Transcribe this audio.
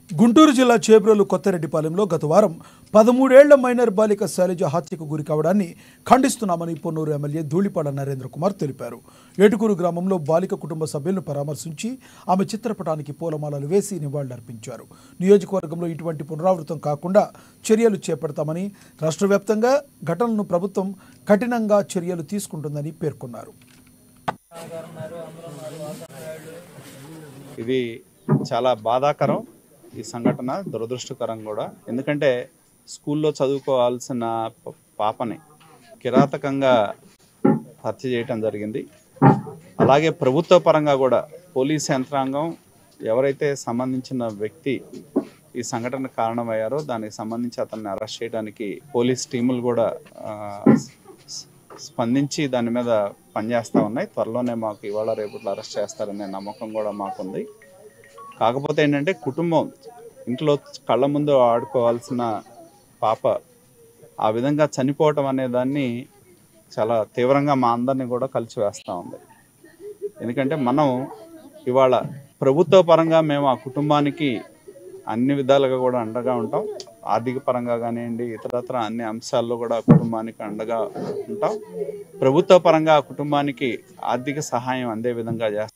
గుంటూరు జిల్లా చేబ్రోలు కొత్తరెడ్డిపాలెంలో గత వారం పదమూడేళ్ల మైనర్ బాలిక శైలజ హత్యకు గురి కావడాన్ని ఖండిస్తున్నామని పొన్నూరు ఎమ్మెల్యే ధూళిపాడ నరేంద్ర కుమార్ తెలిపారు ఏటుకూరు గ్రామంలో బాలిక కుటుంబ సభ్యులను పరామర్శించి ఆమె చిత్రపటానికి పూలమాలలు వేసి నివాళులర్పించారు నియోజకవర్గంలో ఇటువంటి పునరావృతం కాకుండా చర్యలు చేపడతామని రాష్ట్ర వ్యాప్తంగా ఘటనలను ప్రభుత్వం కఠినంగా చర్యలు తీసుకుంటుందని పేర్కొన్నారు ఇది చాలా బాధాకరం ఈ సంఘటన దురదృష్టకరం కూడా ఎందుకంటే స్కూల్లో చదువుకోవాల్సిన ప- పాపని కిరాతకంగా హత్య చేయటం జరిగింది అలాగే ప్రభుత్వ పరంగా కూడా పోలీస్ యంత్రాంగం ఎవరైతే సంబంధించిన వ్యక్తి ఈ సంఘటన కారణమయ్యారో దానికి సంబంధించి అతన్ని అరెస్ట్ చేయడానికి పోలీస్ టీములు కూడా ఆ, స్- స్పందించి దాని మీద పనిచేస్తూ ఉన్నాయి త్వరలోనే మాకు ఇవాళ రేపట్లో అరెస్ట్ చేస్తారనే నమ్మకం కూడా మాకుంది కాకపోతే ఏంటంటే కుటుంబం ఇంట్లో కళ్ళ ముందు ఆడుకోవాల్సిన పాప ఆ విధంగా చనిపోవటం అనే దాన్ని చాలా తీవ్రంగా మా అందరినీ కూడా కలిసి వేస్తూ ఉంది ఎందుకంటే మనం ఇవాళ ప్రభుత్వ పరంగా మేము ఆ కుటుంబానికి అన్ని విధాలుగా కూడా అండగా ఉంటాం ఆర్థిక పరంగా కానివ్వండి ఇతరత్ర అన్ని అంశాల్లో కూడా ఆ కుటుంబానికి అండగా ఉంటాం ప్రభుత్వ పరంగా ఆ కుటుంబానికి ఆర్థిక సహాయం అందే విధంగా చేస్తాం